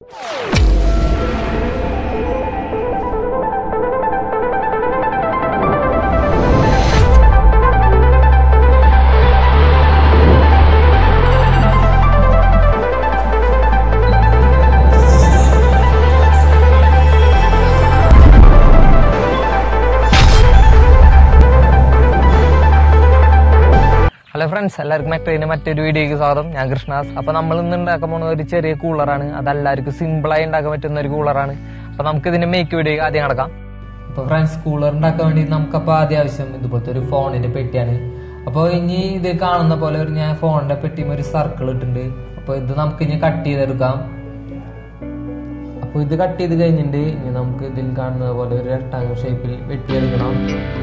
hello friends എല്ലാവർക്കും മെക്ട്രീന്റെ മറ്റൊരു വീഡിയോയ്ക്ക് സ്വാഗതം ഞാൻ കൃഷ്ണാസ് അപ്പൊ നമ്മൾ ഇന്ന് ഉണ്ടാക്കാൻ പോകുന്നത് ഒരു ചെറിയ കൂളറാണ് അത് എല്ലാവർക്കും സിമ്പിളായി ഉണ്ടാക്കാൻ പറ്റുന്ന ഒരു കൂളറാണ് അപ്പൊ നമുക്ക് ഇതിന്റെ മേക്ക് വീഡിയോ ആദ്യം നടക്കാം അപ്പൊ ഫ്രണ്ട്സ് കൂളർ ഉണ്ടാക്കാൻ വേണ്ടി നമുക്കപ്പോൾ ആദ്യം ആവശ്യം ഇതുപോലത്തെ ഒരു ഫോണിന്റെ പെട്ടിയാണ് അപ്പോൾ ഇനി ഇത് കാണുന്ന പോലെ ഒരു ഞാൻ ഫോണിന്റെ പെട്ടിയും ഒരു സർക്കിൾ ഇട്ടിട്ടുണ്ട് അപ്പോൾ ഇത് നമുക്ക് ഇനി കട്ട് ചെയ്തെടുക്കാം അപ്പോൾ ഇത് കട്ട് ചെയ്ത് കഴിഞ്ഞിട്ട് ഇനി നമുക്ക് ഇതിൽ കാണുന്ന പോലെ ഒരു റെക്ടാങ്കിൾ ഷേപ്പിൽ വെട്ടിയെടുക്കണം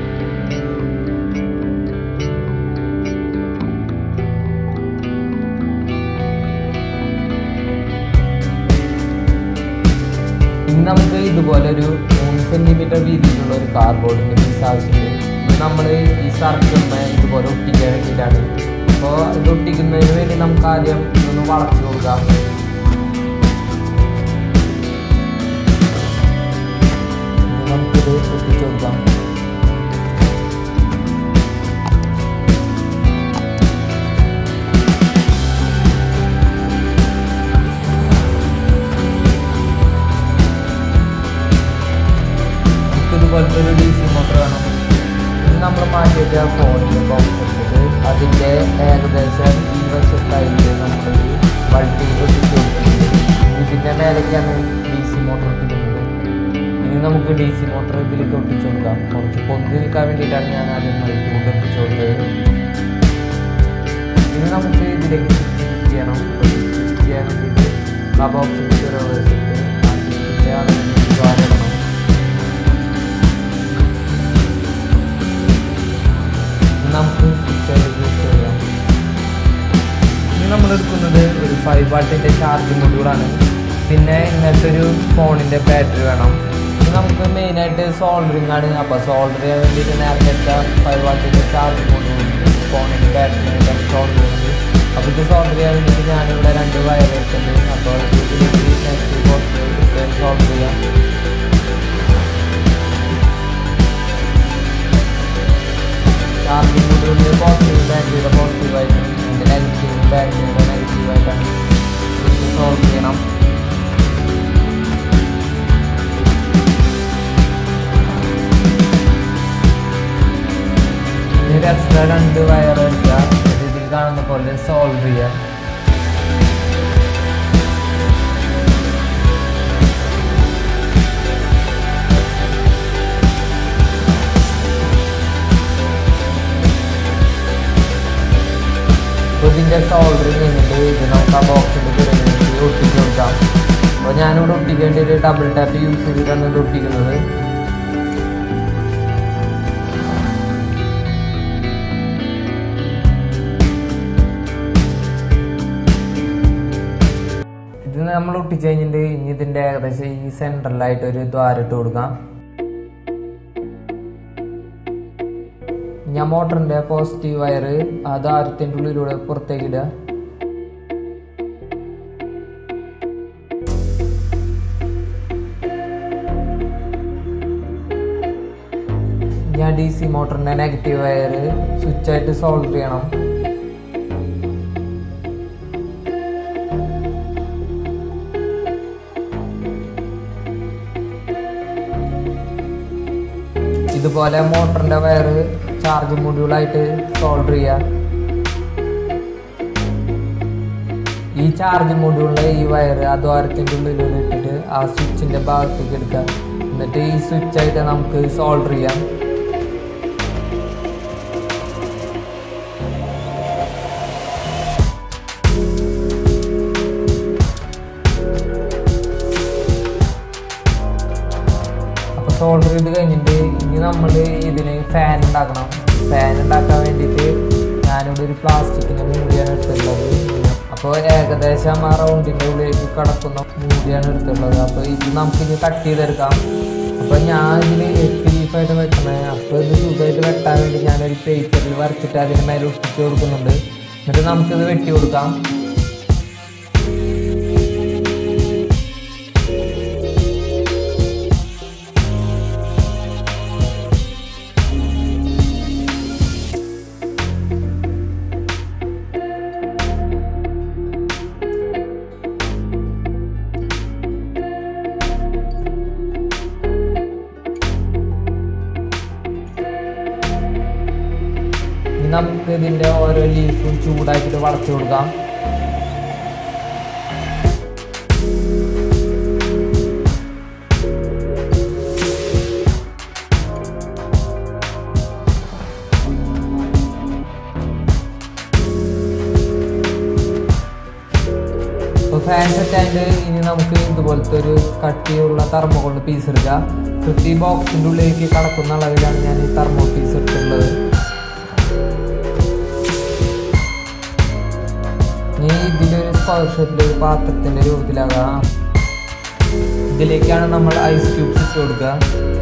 ഇനി നമുക്ക് ഇതുപോലെ ഒരു മൂന്ന് സെന്റിമീറ്റർ വീതിയിലുള്ള ഒരു കാർഡ്ബോർഡിന്റെ പീസ് ആവശ്യമുണ്ട് നമ്മൾ ഈ സർക്കിളിനെ ഇതുപോലെ ഒട്ടിക്കാൻ വേണ്ടിയിട്ടാണ് അപ്പോൾ ഇത് ഒട്ടിക്കുന്നതിന് വേണ്ടി നമുക്ക് ആദ്യം ഇതൊന്ന് വളച്ചു കൊടുക്കാം ഇനി നമുക്കിത് ഒട്ടിച്ചു കൊടുക്കാം നമുക്ക് ഇതുപോലത്തെ ഒരു ഡി സി മോട്ടർ വേണം ഇനി നമ്മൾ മാറ്റി വെച്ച ഫോണിൻ്റെ ബോക്സ് എടുത്തിട്ട് അതിൻ്റെ ഏകദേശം ഈ വശത്തായിട്ട് നമ്മളൊരു വൾട്ടി ഒട്ടിച്ച് കൊടുക്കുന്നത് ഇതിൻ്റെ മേലേക്കാണ് ഡി സി മോട്ടർ ഒട്ടിക്കുന്നത് ഇനി നമുക്ക് ഡി സി മോട്ടർ ഇതിലേക്ക് ഒട്ടിച്ചു കൊടുക്കാം കുറച്ച് പൊന്തി നിൽക്കാൻ വേണ്ടിയിട്ടാണ് ഞാൻ ആദ്യം മൾട്ടി കൊണ്ട് ഒട്ടിച്ചു കൊടുത്തത് ഇനി നമുക്ക് ഇതിലേക്ക് സ്റ്റിച്ച് ചെയ്യണം സ്റ്റിച്ച് ചെയ്യാൻ വേണ്ടിയിട്ട് ആ ബോക്സിൻ്റെ ഒരു വശത്ത് ആ സ്റ്റിച്ചിൻ്റെ അളവിന് ദ്വാരം നമുക്ക് യൂസ് ചെയ്യാം ഇനി നമ്മൾ എടുക്കുന്നത് ഒരു ഫൈവ് വാട്ടിൻ്റെ ചാർജ് മൊഡ്യൂളാണ് പിന്നെ ഇങ്ങനത്തെ ഒരു ഫോണിൻ്റെ ബാറ്ററി വേണം ഇത് നമുക്ക് മെയിനായിട്ട് സോൾഡറിങ് ആണ് അപ്പോൾ സോൾഡർ ചെയ്യാൻ വേണ്ടിയിട്ട് നേരത്തെ എടുത്ത ഫൈവ് വാട്ടിൻ്റെ ചാർജ് മൊഡ്യൂൾ ഫോണിൻ്റെ ബാറ്ററി സോൾഡർ ചെയ്യുന്നത് അപ്പോൾ ഇത് സോൾഡർ ചെയ്യാൻ വേണ്ടിയിട്ട് ഞാനിവിടെ രണ്ട് വയർ എടുത്തിട്ടുണ്ട് അപ്പോൾ ഇതിലേക്ക് നെക്സ്റ്റ് പോസ്റ്റ് സോൾഡർ ചെയ്യാം ചാർജിങ് മൊഡ്യൂളിൽ പോസിറ്റീവ് ബാറ്ററിയുടെ പോസിറ്റീവായിട്ടും അതിൻ്റെ നെഗറ്റീവ് ബാറ്ററിയുടെ നെഗറ്റീവായിട്ടാണ് സോൾവ് ചെയ്യണം ഇതിൽ എക്സ്ട്രാ രണ്ട് വയർ എടുക്കുക എന്നിട്ട് ഇതിൽ കാണുന്ന പോലെ സോൾവ് ചെയ്യുക ഇതിൻ്റെ സോൾഡറിങ് കഴിഞ്ഞിട്ട് ഇത് നമുക്ക് ആ ബോക്സിൻ്റെ പിറകിലേക്ക് ഒട്ടിച്ച് കൊടുക്കാം അപ്പോൾ ഞാനിവിടെ ഒട്ടിക്കേണ്ട ഒരു ഡബിൾ ടാപ്പ് യൂസ് ചെയ്തിട്ടാണ് ഇത് ഒട്ടിക്കുന്നത് ഇത് നമ്മൾ ഒട്ടിച്ച് കഴിഞ്ഞിട്ട് ഇനി ഇതിൻ്റെ ഏകദേശം ഈ സെൻട്രലായിട്ട് ഒരു ദ്വാരം ഇട്ട് കൊടുക്കാം ഞാൻ മോട്ടറിന്റെ പോസിറ്റീവ് വയർ ആ ദ്വാരത്തിൻ്റെ ഉള്ളിലൂടെ പുറത്തേക്ക് ഇടുക ഞാൻ ഡി സി മോട്ടറിന്റെ നെഗറ്റീവ് വയർ സ്വിച്ച് ആയിട്ട് സോൾവ് ചെയ്യണം ഇതുപോലെ മോട്ടറിന്റെ വയർ ചാർജ് മൊഡ്യൂളായിട്ട് സോൾഡർ ചെയ്യുക ഈ ചാർജ് മൊഡ്യൂളിലെ ഈ വയർ ആ ദ്വാരത്തിൻ്റെ ഉള്ളിലൂടെ ഇട്ടിട്ട് ആ സ്വിച്ചിന്റെ ഭാഗത്തേക്ക് എടുക്കുക എന്നിട്ട് ഈ സ്വിച്ചായിട്ട് നമുക്ക് സോൾഡർ ചെയ്യാം അപ്പോൾ സോൾഡർ ചെയ്ത് കഴിഞ്ഞിട്ട് ഇനി നമ്മൾ ഇതിന് ഫാൻ ഉണ്ടാക്കണം ഫാൻ ഉണ്ടാക്കാൻ വേണ്ടിയിട്ട് ഞാനിവിടെ ഒരു പ്ലാസ്റ്റിക്കിൻ്റെ മൂടിയാണ് എടുത്തിട്ടുള്ളത് അപ്പോൾ ഏകദേശം ആ റൗണ്ടിൻ്റെ ഉള്ളിലേക്ക് കടക്കുന്ന മൂടിയാണ് എടുത്തിട്ടുള്ളത് അപ്പോൾ ഇത് നമുക്കിനി കട്ട് ചെയ്തെടുക്കാം അപ്പോൾ ഞാൻ ഇതിൽ എട്ട് ലീഫായിട്ട് വെക്കണേ അപ്പോൾ ഇത് സുഖമായിട്ട് വെട്ടാൻ വേണ്ടി ഞാനൊരു പേപ്പറിൽ വരച്ചിട്ട് അതിന് മേലെ ഒട്ടിച്ച് കൊടുക്കുന്നുണ്ട് എന്നിട്ട് നമുക്കിത് വെട്ടി കൊടുക്കാം ഇനി നമുക്ക് ഇതിന്റെ ഓരോ ലീഫും ചൂടാക്കിയിട്ട് വളച്ചു കൊടുക്കാം അപ്പോൾ ഫാൻ സെറ്റ് ആയിട്ട് ഇനി നമുക്ക് ഇതുപോലത്തെ ഒരു കട്ടിയുള്ള തെർമോകോൾ പീസ് എടുക്കാം കൃത്യ ബോക്സിൻ്റെ ഉള്ളിലേക്ക് കടക്കുന്ന അളവിലാണ് ഞാൻ ഈ തെർമോ പീസ് എടുത്തിട്ടുള്ളത് ഇനി ഇതിലൊരു സ്ക്വയർ ഷേപ്പിൽ ഒരു പാത്രത്തിൻ്റെ രൂപത്തിലാകാം ഇതിലേക്കാണ് നമ്മൾ ഐസ് ക്യൂബ്സ് ഇട്ട് കൊടുക്കുക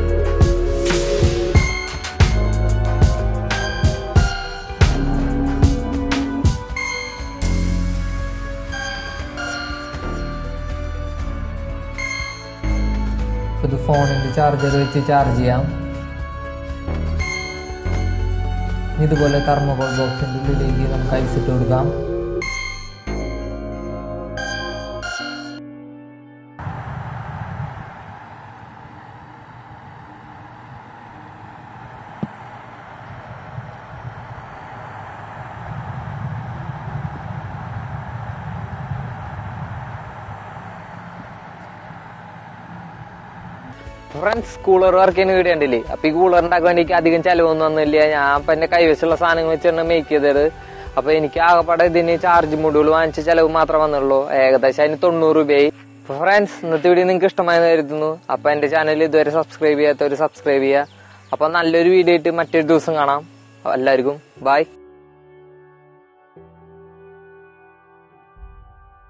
ഇത് ഫോണിൻ്റെ ചാർജർ വെച്ച് ചാർജ് ചെയ്യാം ഇതുപോലെ തെർമോകോൾ ബോക്സിൻ്റെ ഉള്ളിലേക്ക് നമുക്ക് ഐസ് ഇട്ട് കൊടുക്കാം ഫ്രണ്ട്സ് കൂളർ വർക്ക് ചെയ്യുന്ന വീഡിയോ ഉണ്ടല്ലേ അപ്പൊ ഈ കൂളർ ഉണ്ടാക്കാൻ വേണ്ടി എനിക്ക് അധികം ചെലവൊന്നും വന്നില്ല ഞാൻ ഇപ്പൊ എന്റെ കൈവശമുള്ള സാധനങ്ങൾ വെച്ചാണ് മേക്ക് ചെയ്തത് അപ്പൊ എനിക്ക് ആകപ്പാടെ ഇതിന് ചാർജ് മൊഡ്യൂൾ വാങ്ങിച്ച ചെലവ് മാത്രമേ വന്നുള്ളൂ ഏകദേശം അതിന് തൊണ്ണൂറ് രൂപയായി ഫ്രണ്ട്സ് ഇന്നത്തെ വീഡിയോ നിങ്ങൾക്ക് ഇഷ്ടമായെന്ന് കരുതുന്നു അപ്പൊ എന്റെ ചാനൽ ഇതുവരെ സബ്സ്ക്രൈബ് ചെയ്യാത്തവർ സബ്സ്ക്രൈബ് ചെയ്യുക അപ്പൊ നല്ലൊരു വീഡിയോ ആയിട്ട് മറ്റൊരു ദിവസം കാണാം എല്ലാവർക്കും ബൈ